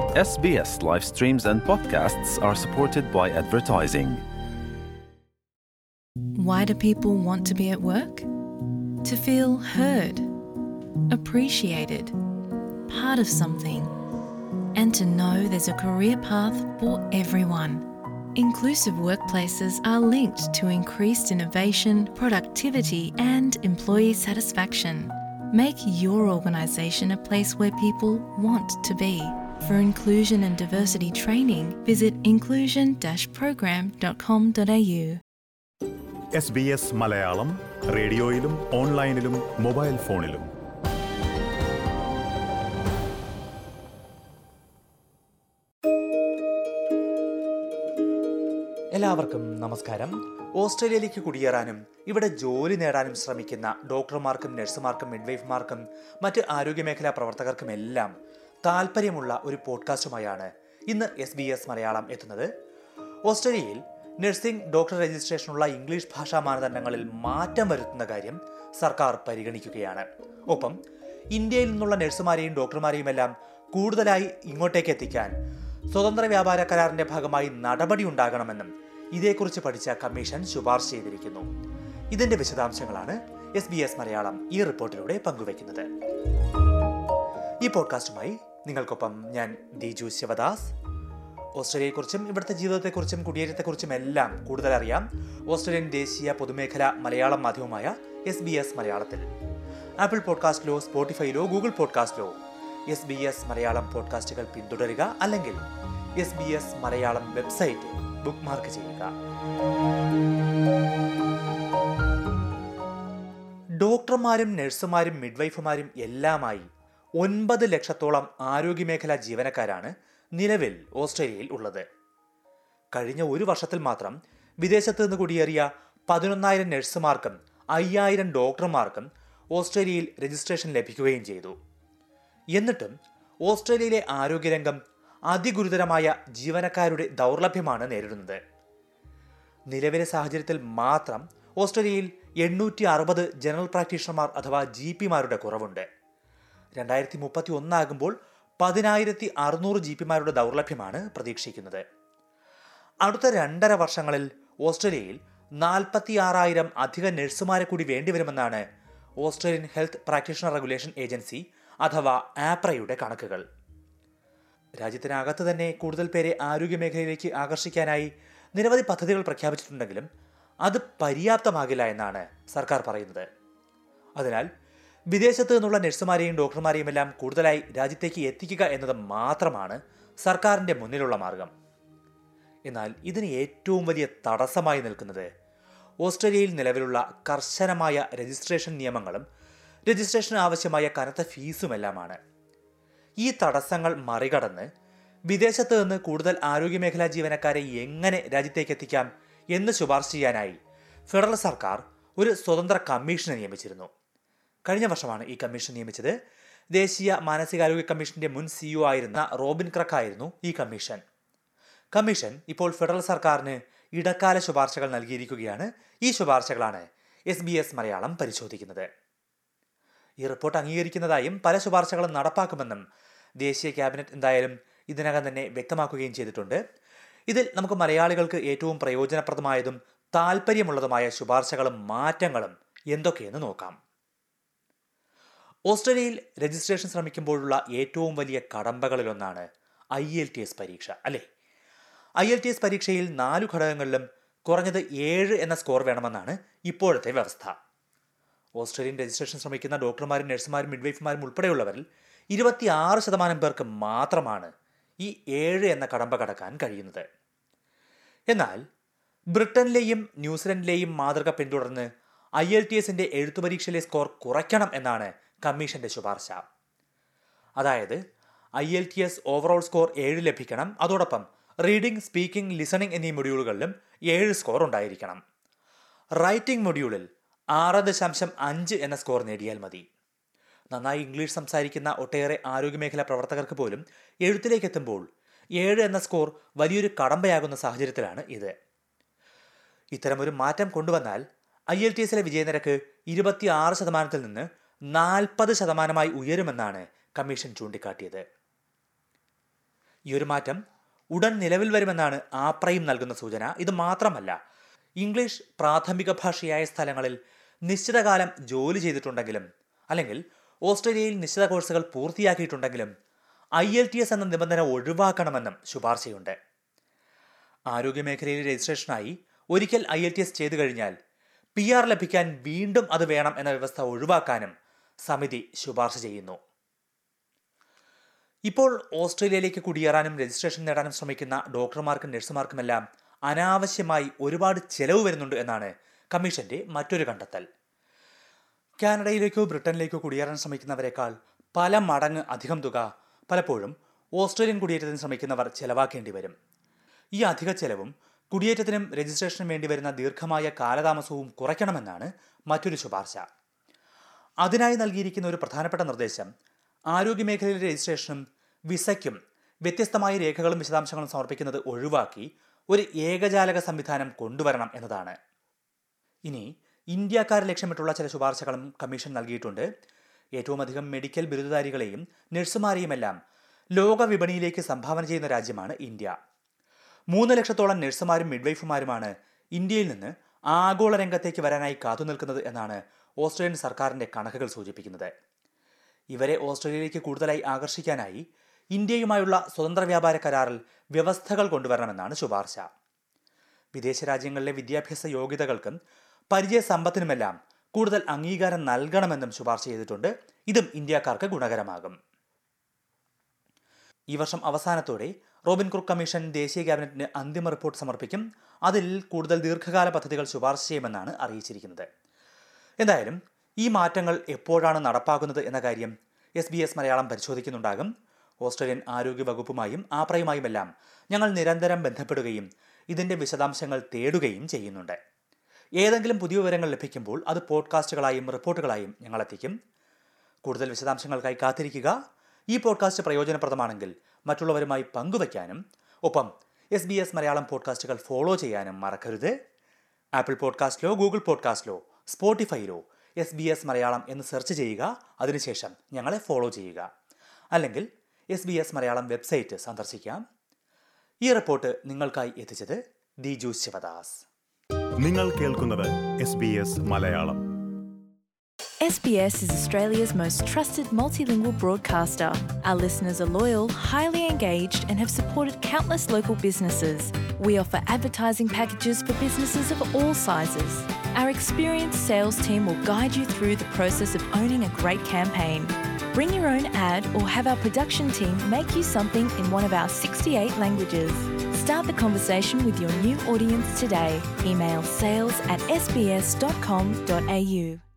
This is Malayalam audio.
SBS live streams and podcasts are supported by advertising. Why do people want to be at work? To feel heard, appreciated, part of something, and to know there's a career path for everyone. Inclusive workplaces are linked to increased innovation, productivity, and employee satisfaction. Make your organisation a place where people want to be. For inclusion and diversity training, visit inclusion-program.com.au. S B S Malayalam റേഡിയോയിലും ഓൺലൈനിലും മൊബൈൽ ഫോണിലും എല്ലാവർക്കും നമസ്കാരം ഓസ്ട്രേലിയയിലേക്ക് കുടിയേറാനും ഇവിടെ ജോലി നേടാനും ശ്രമിക്കുന്ന ഡോക്ടർമാർക്കും നഴ്സുമാർക്കും മിഡ്വൈഫ്മാർക്കും മറ്റ് ആരോഗ്യമേഖലാ പ്രവർത്തകർക്കുമെല്ലാം താല്പര്യമുള്ള ഒരു പോഡ്കാസ്റ്റുമായാണ് ഇന്ന് എസ് ബി എസ് മലയാളം എത്തുന്നത് ഓസ്ട്രേലിയയിൽ നഴ്സിംഗ് ഡോക്ടർ രജിസ്ട്രേഷനുള്ള ഇംഗ്ലീഷ് ഭാഷാ മാനദണ്ഡങ്ങളിൽ മാറ്റം വരുത്തുന്ന കാര്യം സർക്കാർ പരിഗണിക്കുകയാണ് ഒപ്പം ഇന്ത്യയിൽ നിന്നുള്ള നഴ്സുമാരെയും ഡോക്ടർമാരെയും എല്ലാം കൂടുതലായി ഇങ്ങോട്ടേക്ക് എത്തിക്കാൻ സ്വതന്ത്ര വ്യാപാര കരാറിന്റെ ഭാഗമായി നടപടി ഉണ്ടാകണമെന്നും ഇതേക്കുറിച്ച് പഠിച്ച കമ്മീഷൻ ശുപാർശ ചെയ്തിരിക്കുന്നു ഇതിന്റെ വിശദാംശങ്ങളാണ് എസ് ബി എസ് മലയാളം ഈ റിപ്പോർട്ടിലൂടെ പങ്കുവയ്ക്കുന്നത് ഈ പോഡ്കാസ്റ്റുമായി നിങ്ങൾക്കൊപ്പം ഞാൻ ദിജു ശിവദാസ് ഓസ്ട്രേലിയയെക്കുറിച്ചും ഇവിടുത്തെ ജീവിതത്തെക്കുറിച്ചും കുടിയേറ്റത്തെക്കുറിച്ചും എല്ലാം കൂടുതൽ അറിയാം ഓസ്ട്രേലിയൻ ദേശീയ പൊതുമേഖല മലയാളം മാധ്യമമായ എസ് ബി എസ് മലയാളത്തിൽ ആപ്പിൾ പോഡ്കാസ്റ്റിലോ സ്പോട്ടിഫൈയിലോ ഗൂഗിൾ പോഡ്കാസ്റ്റിലോ എസ് ബി എസ് മലയാളം പോഡ്കാസ്റ്റുകൾ പിന്തുടരുക അല്ലെങ്കിൽ S B S Malayalam website bookmark ചെയ്യുക ഡോക്ടർമാരും നഴ്സുമാരും മിഡ്വൈഫുമാരും എല്ലാമായി ഒൻപത് ലക്ഷത്തോളം ആരോഗ്യമേഖലാ ജീവനക്കാരാണ് നിലവിൽ ഓസ്ട്രേലിയയിൽ ഉള്ളത് കഴിഞ്ഞ ഒരു വർഷത്തിൽ മാത്രം വിദേശത്ത് നിന്ന് കുടിയേറിയ പതിനൊന്നായിരം നഴ്സുമാർക്കും അയ്യായിരം ഡോക്ടർമാർക്കും ഓസ്ട്രേലിയയിൽ രജിസ്ട്രേഷൻ ലഭിക്കുകയും ചെയ്തു എന്നിട്ടും ഓസ്ട്രേലിയയിലെ ആരോഗ്യരംഗം അതിഗുരുതരമായ ജീവനക്കാരുടെ ദൗർലഭ്യമാണ് നേരിടുന്നത് നിലവിലെ സാഹചര്യത്തിൽ മാത്രം ഓസ്ട്രേലിയയിൽ എണ്ണൂറ്റി അറുപത് ജനറൽ പ്രാക്ടീഷണർമാർ അഥവാ ജി പിമാരുടെ കുറവുണ്ട് രണ്ടായിരത്തി മുപ്പത്തി ഒന്നാകുമ്പോൾ പതിനായിരത്തി അറുന്നൂറ് ജി പിമാരുടെ ദൗർലഭ്യമാണ് പ്രതീക്ഷിക്കുന്നത് അടുത്ത രണ്ടര വർഷങ്ങളിൽ ഓസ്ട്രേലിയയിൽ നാൽപ്പത്തി ആറായിരം അധിക നഴ്സുമാരെ കൂടി വേണ്ടിവരുമെന്നാണ് Australian health practitioner regulation agency അഥവാ ആപ്രയുടെ കണക്കുകൾ രാജ്യത്തിനകത്ത് തന്നെ കൂടുതൽ പേരെ ആരോഗ്യമേഖലയിലേക്ക് ആകർഷിക്കാനായി നിരവധി പദ്ധതികൾ പ്രഖ്യാപിച്ചിട്ടുണ്ടെങ്കിലും അത് പര്യാപ്തമാകില്ല എന്നാണ് സർക്കാർ പറയുന്നത് അതിനാൽ വിദേശത്ത് നിന്നുള്ള നഴ്സുമാരെയും ഡോക്ടർമാരെയും എല്ലാം കൂടുതലായി രാജ്യത്തേക്ക് എത്തിക്കുക എന്നത് മാത്രമാണ് സർക്കാരിൻ്റെ മുന്നിലുള്ള മാർഗം എന്നാൽ ഇതിന് ഏറ്റവും വലിയ തടസ്സമായി നിൽക്കുന്നത് ഓസ്ട്രേലിയയിൽ നിലവിലുള്ള കർശനമായ രജിസ്ട്രേഷൻ നിയമങ്ങളും രജിസ്ട്രേഷന് ആവശ്യമായ കനത്ത ഫീസുമെല്ലാമാണ് ഈ തടസ്സങ്ങൾ മറികടന്ന് വിദേശത്ത് നിന്ന് കൂടുതൽ ആരോഗ്യമേഖലാ ജീവനക്കാരെ എങ്ങനെ രാജ്യത്തേക്ക് എത്തിക്കാം എന്ന് ശുപാർശ ചെയ്യാനായി ഫെഡറൽ സർക്കാർ ഒരു സ്വതന്ത്ര കമ്മീഷനെ നിയമിച്ചിരുന്നു കഴിഞ്ഞ വർഷമാണ് ഈ കമ്മീഷൻ നിയമിച്ചത് ദേശീയ മാനസികാരോഗ്യ കമ്മീഷന്റെ മുൻ സിഇഒ ആയിരുന്ന റോബിൻ ക്രക്ക് ആയിരുന്നു ഈ കമ്മീഷൻ കമ്മീഷൻ ഇപ്പോൾ ഫെഡറൽ സർക്കാരിന് ഇടക്കാല ശുപാർശകൾ നൽകിയിരിക്കുകയാണ് ഈ ശുപാർശകളാണ് എസ് ബി എസ് മലയാളം പരിശോധിക്കുന്നത് ഈ റിപ്പോർട്ട് അംഗീകരിക്കുന്നതായും പല ശുപാർശകളും നടപ്പാക്കുമെന്നും ദേശീയ ക്യാബിനറ്റ് എന്തായാലും ഇതിനകം തന്നെ വ്യക്തമാക്കുകയും ചെയ്തിട്ടുണ്ട് ഇതിൽ നമുക്ക് മലയാളികൾക്ക് ഏറ്റവും പ്രയോജനപ്രദമായതും താല്പര്യമുള്ളതുമായ ശുപാർശകളും മാറ്റങ്ങളും എന്തൊക്കെയെന്ന് നോക്കാം ഓസ്ട്രേലിയയിൽ രജിസ്ട്രേഷൻ ശ്രമിക്കുമ്പോഴുള്ള ഏറ്റവും വലിയ കടമ്പകളിലൊന്നാണ് ഐ എൽ ടി എസ് പരീക്ഷ അല്ലേ ഐ എൽ ടി എസ് പരീക്ഷയിൽ നാലു ഘടകങ്ങളിലും കുറഞ്ഞത് ഏഴ് എന്ന സ്കോർ വേണമെന്നാണ് ഇപ്പോഴത്തെ വ്യവസ്ഥ ഓസ്ട്രേലിയൻ രജിസ്ട്രേഷൻ ശ്രമിക്കുന്ന ഡോക്ടർമാരും നഴ്സുമാരും മിഡ്വൈഫുമാരും ഉൾപ്പെടെയുള്ളവരിൽ ഇരുപത്തിയാറ് ശതമാനം പേർക്ക് മാത്രമാണ് ഈ ഏഴ് എന്ന കടമ്പ കടക്കാൻ കഴിയുന്നത് എന്നാൽ ബ്രിട്ടനിലെയും ന്യൂസിലൻഡിലെയും മാതൃക പിന്തുടർന്ന് ഐ എൽ ടി എസിന്റെ എഴുത്തു പരീക്ഷയിലെ സ്കോർ കുറയ്ക്കണം എന്നാണ് കമ്മീഷന്റെ ശുപാർശ അതായത് IELTS overall score ഏഴ് ലഭിക്കണം അതോടൊപ്പം റീഡിംഗ് സ്പീക്കിംഗ് ലിസണിംഗ് എന്നീ മൊഡ്യൂളുകളിലും ഏഴ് സ്കോർ ഉണ്ടായിരിക്കണം റൈറ്റിംഗ് മൊഡ്യൂളിൽ ആറ് ദശാംശം അഞ്ച് എന്ന സ്കോർ നേടിയാൽ മതി നന്നായി ഇംഗ്ലീഷ് സംസാരിക്കുന്ന ഒട്ടേറെ ആരോഗ്യമേഖലാ പ്രവർത്തകർക്ക് പോലും എഴുത്തിലേക്ക് എത്തുമ്പോൾ ഏഴ് എന്ന സ്കോർ വലിയൊരു കടമ്പയാകുന്ന സാഹചര്യത്തിലാണ് ഇത് ഇത്തരമൊരു മാറ്റം കൊണ്ടുവന്നാൽ ഐ എൽ ടി എസിലെ വിജയനിരക്ക് ഇരുപത്തി ആറ് ശതമാനത്തിൽ നിന്ന് നാൽപ്പത് ശതമാനമായി ഉയരുമെന്നാണ് കമ്മീഷൻ ചൂണ്ടിക്കാട്ടിയത് ഈ ഒരു മാറ്റം ഉടൻ നിലവിൽ വരുമെന്നാണ് ആപ്രയും നൽകുന്ന സൂചന ഇത് മാത്രമല്ല ഇംഗ്ലീഷ് പ്രാഥമിക ഭാഷയായ സ്ഥലങ്ങളിൽ നിശ്ചിത കാലം ജോലി ചെയ്തിട്ടുണ്ടെങ്കിലും അല്ലെങ്കിൽ ഓസ്ട്രേലിയയിൽ നിശ്ചിത കോഴ്സുകൾ പൂർത്തിയാക്കിയിട്ടുണ്ടെങ്കിലും ഐ എൽ ടി എസ് എന്ന നിബന്ധന ഒഴിവാക്കണമെന്നും ശുപാർശയുണ്ട് ആരോഗ്യമേഖലയിൽ രജിസ്ട്രേഷനായി ഒരിക്കൽ ഐ എൽ ടി എസ് ചെയ്തു കഴിഞ്ഞാൽ പി ആർ ലഭിക്കാൻ വീണ്ടും അത് വേണം എന്ന വ്യവസ്ഥ ഒഴിവാക്കാനും സമിതി ശുപാർശ ചെയ്യുന്നു ഇപ്പോൾ ഓസ്ട്രേലിയയിലേക്ക് കുടിയേറാനും രജിസ്ട്രേഷൻ നേടാനും ശ്രമിക്കുന്ന ഡോക്ടർമാർക്കും നഴ്സുമാർക്കുമെല്ലാം അനാവശ്യമായി ഒരുപാട് ചെലവ് വരുന്നുണ്ട് എന്നാണ് കമ്മീഷന്റെ മറ്റൊരു കണ്ടെത്തൽ കാനഡയിലേക്കോ ബ്രിട്ടനിലേക്കോ കുടിയേറാൻ ശ്രമിക്കുന്നവരെക്കാൾ പല മടങ്ങ് അധികം തുക പലപ്പോഴും ഓസ്ട്രേലിയൻ കുടിയേറ്റത്തിന് ശ്രമിക്കുന്നവർ ചെലവാക്കേണ്ടി വരും ഈ അധിക ചെലവും കുടിയേറ്റത്തിനും രജിസ്ട്രേഷനും വേണ്ടി വരുന്ന ദീർഘമായ കാലതാമസവും കുറയ്ക്കണമെന്നാണ് മറ്റൊരു ശുപാർശ അതിനായി നൽകിയിരിക്കുന്ന ഒരു പ്രധാനപ്പെട്ട നിർദ്ദേശം ആരോഗ്യമേഖലയിലെ രജിസ്ട്രേഷനും വിസയ്ക്കും വ്യത്യസ്തമായ രേഖകളും വിശദാംശങ്ങളും സമർപ്പിക്കുന്നത് ഒഴിവാക്കി ഒരു ഏകജാലക സംവിധാനം കൊണ്ടുവരണം എന്നതാണ് ഇനി ഇന്ത്യക്കാരെ ലക്ഷ്യമിട്ടുള്ള ചില ശുപാർശകളും കമ്മീഷൻ നൽകിയിട്ടുണ്ട് ഏറ്റവും അധികം മെഡിക്കൽ ബിരുദധാരികളെയും നഴ്സുമാരെയുമെല്ലാം ലോക വിപണിയിലേക്ക് സംഭാവന ചെയ്യുന്ന രാജ്യമാണ് ഇന്ത്യ മൂന്ന് ലക്ഷത്തോളം നഴ്സുമാരും മിഡ്വൈഫുമാരുമാണ് ഇന്ത്യയിൽ നിന്ന് ആഗോള രംഗത്തേക്ക് വരാനായി കാത്തുനിൽക്കുന്നത് എന്നാണ് ഓസ്ട്രേലിയൻ സർക്കാരിന്റെ കണക്കുകൾ സൂചിപ്പിക്കുന്നത് ഇവരെ ഓസ്ട്രേലിയയിലേക്ക് കൂടുതലായി ആകർഷിക്കാനായി ഇന്ത്യയുമായുള്ള സ്വതന്ത്ര വ്യാപാര കരാറിൽ വ്യവസ്ഥകൾ കൊണ്ടുവരണമെന്നാണ് ശുപാർശ വിദേശ രാജ്യങ്ങളിലെ വിദ്യാഭ്യാസ യോഗ്യതകൾക്കും പരിചയ സമ്പത്തിനുമെല്ലാം കൂടുതൽ അംഗീകാരം നൽകണമെന്നും ശുപാർശ ചെയ്തിട്ടുണ്ട് ഇതും ഇന്ത്യക്കാർക്ക് ഗുണകരമാകും ഈ വർഷം അവസാനത്തോടെ റോബിൻ ക്രുക്ക് കമ്മീഷൻ ദേശീയ ക്യാബിനറ്റിന് അന്തിമ റിപ്പോർട്ട് സമർപ്പിക്കും അതിൽ കൂടുതൽ ദീർഘകാല പദ്ധതികൾ ശുപാർശ ചെയ്യുമെന്നാണ് അറിയിച്ചിരിക്കുന്നത് എന്തായാലും ഈ മാറ്റങ്ങൾ എപ്പോഴാണ് നടപ്പാക്കുന്നത് എന്ന കാര്യം എസ് ബി എസ് മലയാളം പരിശോധിക്കുന്നുണ്ടാകും ഓസ്ട്രേലിയൻ ആരോഗ്യ വകുപ്പുമായും ആപ്രയുമായുമെല്ലാം ഞങ്ങൾ നിരന്തരം ബന്ധപ്പെടുകയും ഇതിന്റെ വിശദാംശങ്ങൾ തേടുകയും ചെയ്യുന്നുണ്ട് ഏതെങ്കിലും പുതിയ വിവരങ്ങൾ ലഭിക്കുമ്പോൾ അത് പോഡ്കാസ്റ്റുകളായും റിപ്പോർട്ടുകളായും ഞങ്ങൾ എത്തിക്കും കൂടുതൽ വിശദാംശങ്ങൾക്കായി കാത്തിരിക്കുക ഈ പോഡ്കാസ്റ്റ് പ്രയോജനപ്രദമാണെങ്കിൽ മറ്റുള്ളവരുമായി പങ്കുവയ്ക്കാനും ഒപ്പം എസ് ബി എസ് മലയാളം പോഡ്കാസ്റ്റുകൾ ഫോളോ ചെയ്യാനും മറക്കരുത് ആപ്പിൾ പോഡ്കാസ്റ്റിലോ ഗൂഗിൾ പോഡ്കാസ്റ്റിലോ സ്പോട്ടിഫൈയിലോ എസ് ബി എസ് മലയാളം എന്ന് സെർച്ച് ചെയ്യുക അതിനുശേഷം ഞങ്ങളെ ഫോളോ ചെയ്യുക അല്ലെങ്കിൽ S B S Malayalam website സന്ദർശിക്കാം ഈ റിപ്പോർട്ട് നിങ്ങൾക്കായി എത്തിച്ചത് ദിജു ശിവദാസ് നിങ്ങൾ കേൾക്കുന്നത് S B S Malayalam SBS is Australia's most trusted multilingual broadcaster. Our listeners are loyal, highly engaged, and have supported countless local businesses. We offer advertising packages for businesses of all sizes. Our experienced sales team will guide you through the process of owning a great campaign. Bring your own ad or have our production team make you something in one of our 68 languages. Start the conversation with your new audience today. Email sales at sbs.com.au.